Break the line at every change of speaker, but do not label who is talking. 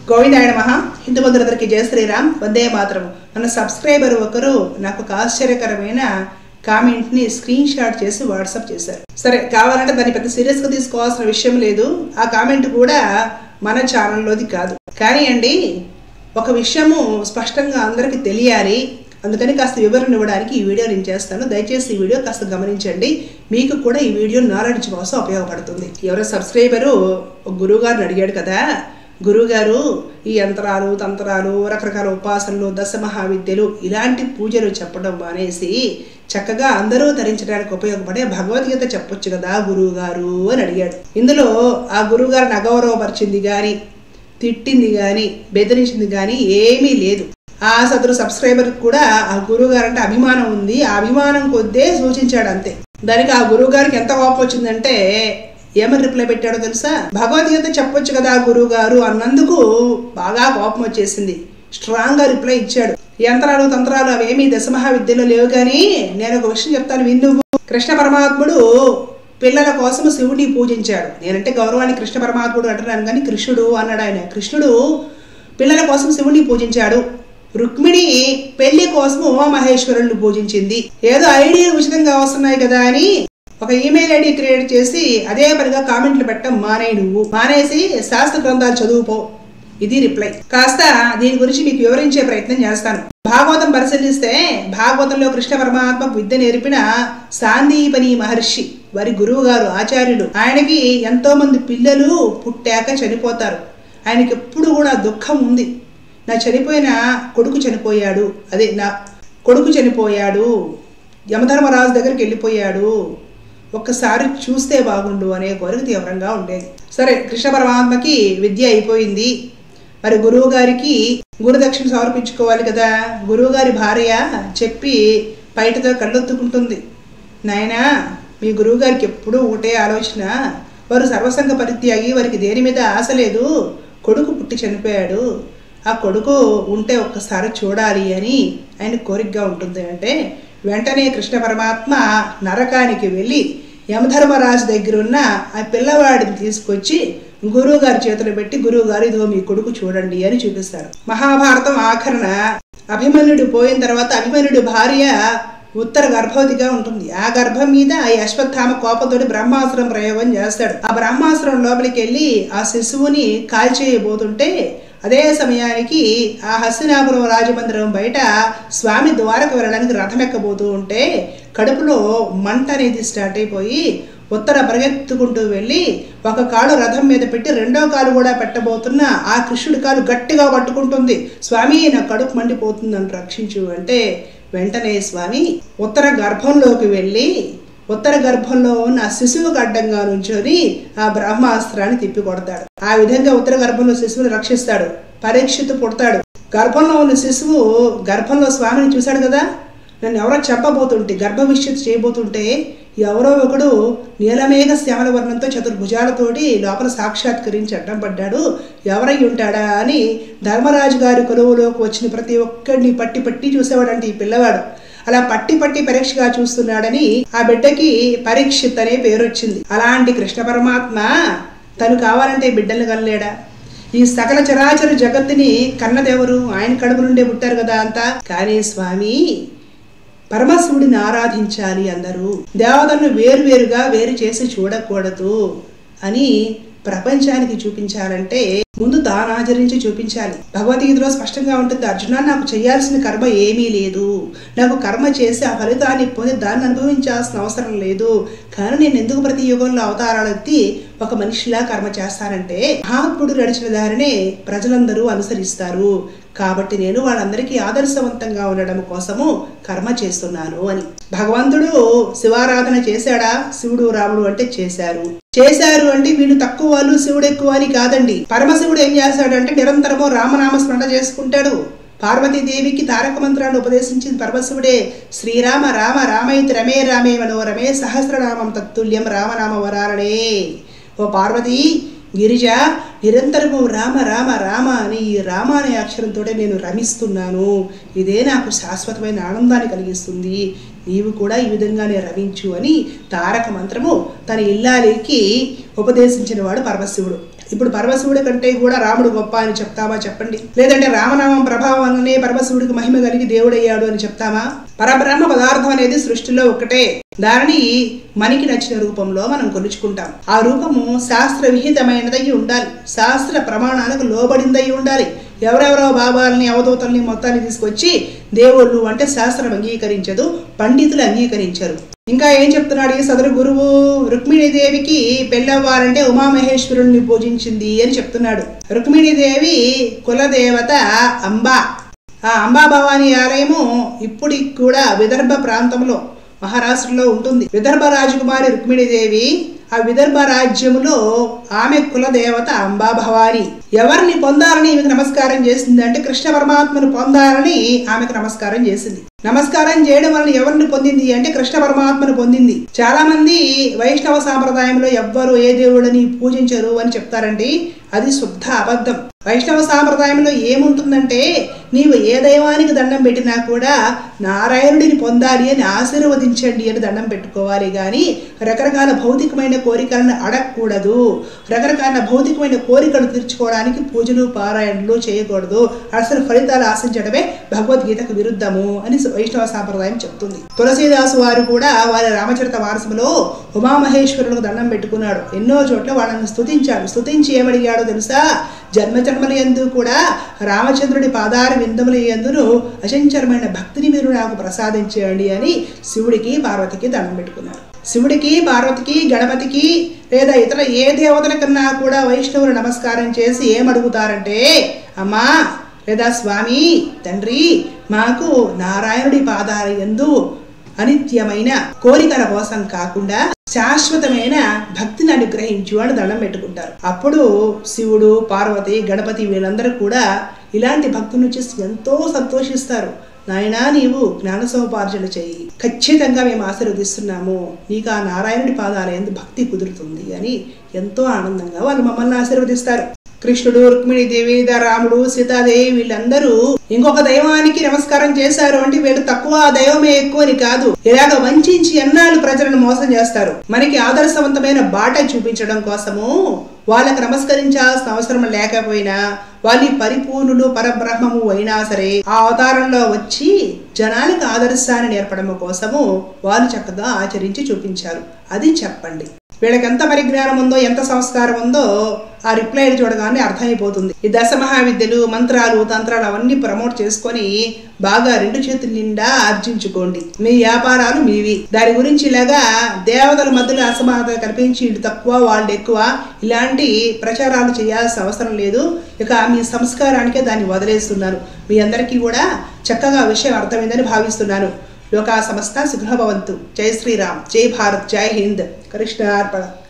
గోవిందాయన మహా హిందూ బంధువులందరికీ జయ శ్రీరామ్ వందే మాత్రం మన సబ్స్క్రైబర్ ఒకరు నాకు ఒక ఆశ్చర్యకరమైన కామెంట్ని స్క్రీన్ షాట్ చేసి వాట్సాప్ చేశారు సరే కావాలంటే దాన్ని పెద్ద సీరియస్గా తీసుకోవాల్సిన విషయం లేదు ఆ కామెంట్ కూడా మన ఛానల్లోది కాదు కానీ అండి ఒక విషయము స్పష్టంగా అందరికీ తెలియాలి అందుకని కాస్త వివరణ ఇవ్వడానికి ఈ వీడియో నేను చేస్తాను దయచేసి ఈ వీడియో కాస్త గమనించండి మీకు కూడా ఈ వీడియో నాలెడ్జ్ కోసం ఉపయోగపడుతుంది ఎవరో సబ్స్క్రైబరు ఒక గురువు గారిని అడిగాడు కదా గురువుగారు ఈ యంత్రాలు తంత్రాలు రకరకాల ఉపాసనలు దశ మహావిద్యలు ఇలాంటి పూజలు చెప్పడం మానేసి చక్కగా అందరూ ధరించడానికి ఉపయోగపడే భగవద్గీత చెప్పొచ్చు కదా గురువు గారు అని అడిగాడు ఇందులో ఆ గురువు గారిని అగౌరవపరిచింది కానీ తిట్టింది కానీ బెదిరించింది కానీ ఏమీ లేదు ఆ సదరు సబ్స్క్రైబర్ కూడా ఆ గురువు గారు అంటే అభిమానం ఉంది ఆ అభిమానం కొద్దే సూచించాడు అంతే దానికి ఆ గురువు గారికి ఎంత కోపం వచ్చిందంటే ఏమని రిప్లై పెట్టాడో తెలుసా భగవద్గీత చెప్పొచ్చు కదా గురువు గారు అన్నందుకు బాగా కోపం వచ్చేసింది స్ట్రాంగ్ గా రిప్లై ఇచ్చాడు యంత్రాలు తంత్రాలు అవేమీ దశమహావిద్యలో లేవు కానీ నేను ఒక విషయం చెప్తాను విన్ను కృష్ణ పరమాత్ముడు పిల్లల కోసం శివుడిని పూజించాడు నేనంటే గౌరవాన్ని కృష్ణ పరమాత్ముడు అంటున్నాను కానీ కృష్ణుడు అన్నాడు ఆయన కృష్ణుడు పిల్లల కోసం శివుడిని పూజించాడు రుక్మిణి పెళ్లి కోసం ఉమామహేశ్వరులను పూజించింది ఏదో ఐడియాలు ఉచితంగా వస్తున్నాయి కదా అని ఒక ఈమెయిల్ ఐడి క్రియేట్ చేసి అదే పనిగా కామెంట్లు పెట్టడం మానే నువ్వు మానేసి శాస్త్ర గ్రంథాలు చదువుపో ఇది రిప్లై కాస్త దీని గురించి మీకు వివరించే ప్రయత్నం చేస్తాను భాగవతం పరిశీలిస్తే భాగవతంలో కృష్ణ పరమాత్మకు విద్య నేర్పిన సాందీపని మహర్షి వారి గురువు గారు ఆచార్యులు ఆయనకి ఎంతో మంది పిల్లలు పుట్టాక చనిపోతారు ఆయనకి ఎప్పుడు కూడా దుఃఖం ఉంది నా చనిపోయిన కొడుకు చనిపోయాడు అదే నా కొడుకు చనిపోయాడు యమధర్మరాజు దగ్గరికి వెళ్ళిపోయాడు ఒక్కసారి చూస్తే బాగుండు అనే కోరిక తీవ్రంగా ఉండేది సరే కృష్ణ పరమాత్మకి విద్య అయిపోయింది మరి గురువు గారికి గురుదక్షిణ సమర్పించుకోవాలి కదా గురువు గారి భార్య చెప్పి బయటతో కళ్ళొత్తుకుంటుంది నాయనా మీ గురువు గారికి ఎప్పుడూ ఒకటే ఆలోచన వారు సర్వసంగ పరిత్యాగి వారికి దేని మీద ఆశ లేదు కొడుకు పుట్టి చనిపోయాడు ఆ కొడుకు ఉంటే ఒక్కసారి చూడాలి అని ఆయన కోరికగా ఉంటుంది అంటే వెంటనే కృష్ణ పరమాత్మ నరకానికి వెళ్ళి యమధర్మరాజు దగ్గర ఉన్న ఆ పిల్లవాడిని తీసుకొచ్చి గురువు గారి చేతులు పెట్టి గురువు గారు ఇదిగో మీ కొడుకు చూడండి అని చూపిస్తారు మహాభారతం ఆఖరణ అభిమన్యుడు పోయిన తర్వాత అభిమన్యుడి భార్య ఉత్తర గర్భవతిగా ఉంటుంది ఆ గర్భం మీద ఈ అశ్వత్థామ కోపంతోటి బ్రహ్మాస్త్రం ప్రయోగం చేస్తాడు ఆ బ్రహ్మాస్త్రం లోపలికి వెళ్ళి ఆ శిశువుని కాల్చేయబోతుంటే అదే సమయానికి ఆ హస్తినాపురం రాజమందిరం బయట స్వామి ద్వారకు వెళ్ళడానికి రథం ఎక్కబోతూ ఉంటే కడుపులో మంట అనేది స్టార్ట్ అయిపోయి ఉత్తర పరిగెత్తుకుంటూ వెళ్ళి ఒక కాలు రథం మీద పెట్టి రెండో కాలు కూడా పెట్టబోతున్న ఆ కృష్ణుడి కాలు గట్టిగా పట్టుకుంటుంది స్వామి నా కడుపు మండిపోతుంది నన్ను రక్షించు అంటే వెంటనే స్వామి ఉత్తర గర్భంలోకి వెళ్ళి ఉత్తర గర్భంలో ఉన్న శిశువుకు అడ్డంగా నుంచొని ఆ బ్రహ్మాస్త్రాన్ని తిప్పి కొడతాడు ఆ విధంగా ఉత్తర గర్భంలో శిశువుని రక్షిస్తాడు పరీక్షిత్ పుడతాడు గర్భంలో ఉన్న శిశువు గర్భంలో స్వామిని చూశాడు కదా నన్ను ఎవరో చెప్పబోతుంటే గర్భ విశ్చిత్ చేయబోతుంటే ఎవరో ఒకడు నీలమేఘ శ్యామల వర్ణంతో చతుర్భుజాలతోటి లోపల సాక్షాత్కరించి అడ్డం పడ్డాడు ఎవరై ఉంటాడా అని ధర్మరాజు గారి కొలువులోకి వచ్చిన ప్రతి ఒక్కడిని పట్టి పట్టి చూసేవాడంటే ఈ పిల్లవాడు అలా పట్టి పట్టి పరీక్షగా చూస్తున్నాడని ఆ బిడ్డకి పరీక్షిత్ అనే పేరు వచ్చింది అలాంటి కృష్ణ పరమాత్మ తను కావాలంటే బిడ్డలు కనలేడా ఈ సకల చరాచర జగత్తుని కన్నదెవరు ఆయన కడుపు నుండే పుట్టారు కదా అంతా కానీ స్వామి పరమశివుడిని ఆరాధించాలి అందరూ దేవతలను వేరువేరుగా వేరు చేసి చూడకూడదు అని ప్రపంచానికి చూపించాలంటే ముందు తాను ఆచరించి చూపించాలి భగవద్గీతలో స్పష్టంగా ఉంటుంది అర్జున నాకు చేయాల్సిన కర్మ ఏమీ లేదు నాకు కర్మ చేసి ఆ ఫలితాన్ని పొంది దాన్ని అనుభవించాల్సిన అవసరం లేదు కానీ నేను ఎందుకు ప్రతి యుగంలో అవతారాలు ఎత్తి ఒక మనిషిలా కర్మ చేస్తానంటే మహాత్ముడు నడిచిన దారినే ప్రజలందరూ అనుసరిస్తారు కాబట్టి నేను వాళ్ళందరికీ ఆదర్శవంతంగా ఉండడం కోసము కర్మ చేస్తున్నాను అని భగవంతుడు శివారాధన చేశాడా శివుడు రాముడు అంటే చేశారు చేశారు అంటే వీళ్ళు తక్కువ వాళ్ళు శివుడు ఎక్కువ అని కాదండి పరమశివుడు ఏం చేశాడంటే నిరంతరము రామనామ స్మరణ చేసుకుంటాడు పార్వతీదేవికి తారక మంత్రాన్ని ఉపదేశించింది పరమశివుడే శ్రీరామ రామ రామైతి రమే రామే మనోరమే సహస్రనామం తత్తుల్యం రామనామ వరారణే ఓ పార్వతి గిరిజ నిరంతరము రామ రామ రామ అని ఈ రామ అనే అక్షరంతో నేను రమిస్తున్నాను ఇదే నాకు శాశ్వతమైన ఆనందాన్ని కలిగిస్తుంది నీవు కూడా ఈ విధంగానే రమించు అని తారక మంత్రము తన ఇల్లాలికి ఉపదేశించిన వాడు పరమశివుడు ఇప్పుడు పరమశివుడి కంటే కూడా రాముడు గొప్ప అని చెప్తామా చెప్పండి లేదంటే రామనామం ప్రభావం వల్లనే పరమశివుడికి మహిమ కలిగి దేవుడయ్యాడు అని చెప్తామా పరబ్రహ్మ పదార్థం అనేది సృష్టిలో ఒకటే దానిని మనకి నచ్చిన రూపంలో మనం కొలుచుకుంటాం ఆ రూపము శాస్త్ర విహితమైనదై ఉండాలి శాస్త్ర ప్రమాణాలకు లోబడిందై ఉండాలి ఎవరెవరో బాబాల్ని అవధూతల్ని మొత్తాన్ని తీసుకొచ్చి దేవుళ్ళు అంటే శాస్త్రం అంగీకరించదు పండితులు అంగీకరించరు ఇంకా ఏం చెప్తున్నాడు ఈ సదరు గురువు రుక్మిణీదేవికి పెళ్ళవ్వాలంటే ఉమామహేశ్వరుణ్ణి పూజించింది అని చెప్తున్నాడు రుక్మిణీదేవి కులదేవత అంబా ఆ అంబా భవానీ ఆలయము ఇప్పటికి కూడా విదర్భ ప్రాంతంలో మహారాష్ట్రలో ఉంటుంది విదర్భ రాజకుమారి రుక్మిణీదేవి ఆ విదర్భ రాజ్యములో ఆమె కులదేవత అంబా భవాని ఎవరిని పొందాలని ఈమెకు నమస్కారం చేసింది అంటే కృష్ణ పరమాత్మను పొందాలని ఆమెకు నమస్కారం చేసింది నమస్కారం చేయడం వలన ఎవరిని పొందింది అంటే కృష్ణ పరమాత్మను పొందింది చాలా మంది వైష్ణవ సాంప్రదాయంలో ఎవ్వరు ఏ దేవుడిని పూజించరు అని చెప్తారండి అది శుద్ధ అబద్ధం వైష్ణవ సాంప్రదాయంలో ఏముంటుందంటే నీవు ఏ దైవానికి దండం పెట్టినా కూడా నారాయణుడిని పొందాలి అని ఆశీర్వదించండి అని దండం పెట్టుకోవాలి కానీ రకరకాల భౌతికమైన కోరికలను అడగకూడదు రకరకాల భౌతికమైన కోరికలు తీర్చుకోవడానికి పూజలు పారాయణలు చేయకూడదు అసలు ఫలితాలు ఆశించడమే భగవద్గీతకు విరుద్ధము అని వైష్ణవ సాంప్రదాయం చెప్తుంది తులసీదాసు వారు కూడా వారి రామచరిత మానసంలో ఉమామహేశ్వరులకు దండం పెట్టుకున్నాడు ఎన్నో చోట్ల వాళ్ళని స్తుతించాడు స్తుతించి ఏమడిగాడో తెలుసా జన్మజన్మల ఎందు కూడా రామచంద్రుడి పాదార విందముల ఎందును అచంచరమైన భక్తిని మీరు నాకు ప్రసాదించేయండి అని శివుడికి పార్వతికి దండం పెట్టుకున్నారు శివుడికి పార్వతికి గణపతికి లేదా ఇతర ఏ దేవతల కన్నా కూడా వైష్ణవులు నమస్కారం చేసి ఏమడుగుతారంటే అమ్మా లేదా స్వామి తండ్రి మాకు నారాయణుడి పాదాల ఎందు అనిత్యమైన కోరికల కోసం కాకుండా శాశ్వతమైన భక్తిని అనుగ్రహించు అని దండం పెట్టుకుంటారు అప్పుడు శివుడు పార్వతి గణపతి వీళ్ళందరూ కూడా ఇలాంటి భక్తులను చూసి ఎంతో సంతోషిస్తారు నాయనా నీవు జ్ఞాన సముపార్జన చెయ్యి ఖచ్చితంగా మేము ఆశీర్వదిస్తున్నాము నీకు ఆ నారాయణుడి పాదాల ఎందు భక్తి కుదురుతుంది అని ఎంతో ఆనందంగా వాళ్ళు మమ్మల్ని ఆశీర్వదిస్తారు కృష్ణుడు రుక్మిణీదేవి రాముడు సీతాదేవి వీళ్ళందరూ ఇంకొక దైవానికి నమస్కారం చేశారు అంటే వీళ్ళు తక్కువ ఆ దైవమే ఎక్కువ అని కాదు ఇలాగ వంచించి ఎన్నాళ్ళు ప్రజలను మోసం చేస్తారు మనకి ఆదర్శవంతమైన బాట చూపించడం కోసము వాళ్ళకి నమస్కరించాల్సిన అవసరం లేకపోయినా వాళ్ళ పరిపూర్ణులు పరబ్రహ్మము అయినా సరే ఆ అవతారంలో వచ్చి జనానికి ఆదర్శాన్ని నేర్పడం కోసము వాళ్ళు చక్కగా ఆచరించి చూపించారు అది చెప్పండి వీళ్ళకి ఎంత పరిజ్ఞానం ఉందో ఎంత సంస్కారం ఉందో ఆ రిప్లైలు చూడగానే అర్థమైపోతుంది ఈ దశ మహావిద్యలు మంత్రాలు తంత్రాలు అవన్నీ ప్రమోట్ చేసుకొని బాగా రెండు చేతుల నిండా ఆర్జించుకోండి మీ వ్యాపారాలు మీవి దాని గురించి ఇలాగా దేవతల మధ్యలో అసమానత కల్పించి వీళ్ళు తక్కువ వాళ్ళు ఎక్కువ ఇలాంటి ప్రచారాలు చేయాల్సిన అవసరం లేదు ఇక మీ సంస్కారానికే దాన్ని వదిలేస్తున్నారు మీ అందరికీ కూడా చక్కగా విషయం అర్థమైందని భావిస్తున్నాను లోకా సమస్త సుఖభవంతు జై శ్రీరామ్ జై భారత్ జై హింద్ కృష్ణ అర్పణ